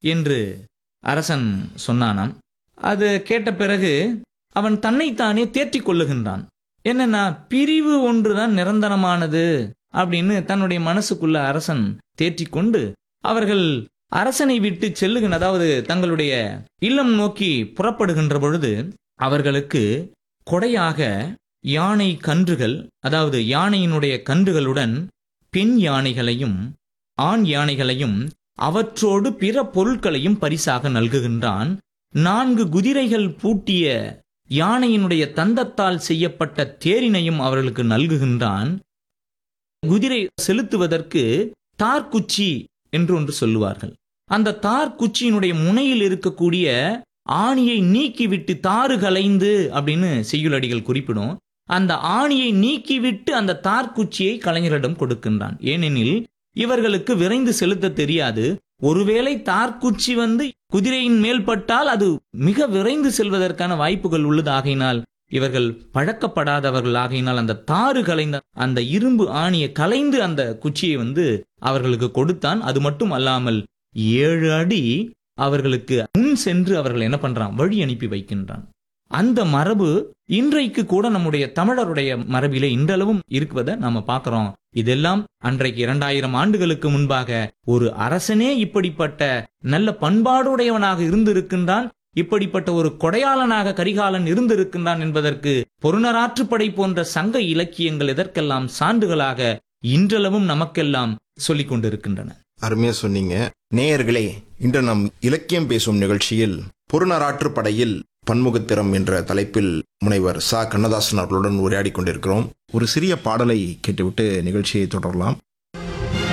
என்று அரசன் சொன்னானாம் அது கேட்ட பிறகு அவன் தன்னைத்தானே தேற்றிக் கொள்ளுகின்றான் என்னன்னா பிரிவு ஒன்றுதான் நிரந்தரமானது அப்படின்னு தன்னுடைய மனசுக்குள்ள அரசன் தேற்றிக்கொண்டு அவர்கள் அரசனை விட்டு செல்லுகின்ற அதாவது தங்களுடைய இல்லம் நோக்கி புறப்படுகின்ற பொழுது அவர்களுக்கு கொடையாக யானை கன்றுகள் அதாவது யானையினுடைய கன்றுகளுடன் பெண் யானைகளையும் ஆண் யானைகளையும் அவற்றோடு பிற பொருட்களையும் பரிசாக நல்குகின்றான் நான்கு குதிரைகள் பூட்டிய யானையினுடைய தந்தத்தால் செய்யப்பட்ட தேரினையும் அவர்களுக்கு நல்குகின்றான் குதிரை செலுத்துவதற்கு தார்குச்சி என்று ஒன்று சொல்லுவார்கள் அந்த தார்குச்சியினுடைய முனையில் இருக்கக்கூடிய ஆணியை நீக்கிவிட்டு தாறு கலைந்து அப்படின்னு செய்யுளடிகள் குறிப்பிடும் அந்த ஆணியை நீக்கிவிட்டு அந்த தார்குச்சியை கலைஞரிடம் கொடுக்கின்றான் ஏனெனில் இவர்களுக்கு விரைந்து செலுத்த தெரியாது ஒருவேளை தார்குச்சி வந்து குதிரையின் மேல் பட்டால் அது மிக விரைந்து செல்வதற்கான வாய்ப்புகள் உள்ளதாகினால் இவர்கள் பழக்கப்படாதவர்கள் ஆகையினால் அந்த தாறு கலைந்த அந்த இரும்பு ஆணியை கலைந்து அந்த குச்சியை வந்து அவர்களுக்கு கொடுத்தான் அது மட்டும் அல்லாமல் ஏழு அடி அவர்களுக்கு முன் சென்று அவர்கள் என்ன பண்றான் வழி அனுப்பி வைக்கின்றான் அந்த மரபு இன்றைக்கு கூட நம்முடைய தமிழருடைய மரபிலே இன்றளவும் இருக்குவதை நாம பார்க்கிறோம் இதெல்லாம் அன்றைக்கு இரண்டாயிரம் ஆண்டுகளுக்கு முன்பாக ஒரு அரசனே இப்படிப்பட்ட நல்ல பண்பாடுடையவனாக இருந்திருக்கின்றான் இப்படிப்பட்ட ஒரு கொடையாளனாக கரிகாலன் இருந்திருக்கின்றான் என்பதற்கு பொருணராற்றுப்படை போன்ற சங்க இலக்கியங்கள் எதற்கெல்லாம் சான்றுகளாக இன்றளவும் நமக்கெல்லாம் சொல்லிக் கொண்டிருக்கின்றன அருமையா சொன்னீங்க நேயர்களே இன்று நம் இலக்கியம் பேசும் நிகழ்ச்சியில் பொருநராற்று படையில் பன்முகத்திறம் என்ற தலைப்பில் முனைவர் சா கண்ணதாசன் அவர்களுடன் உரையாடி கொண்டிருக்கிறோம் ஒரு சிறிய பாடலை கேட்டுவிட்டு நிகழ்ச்சியை தொடரலாம்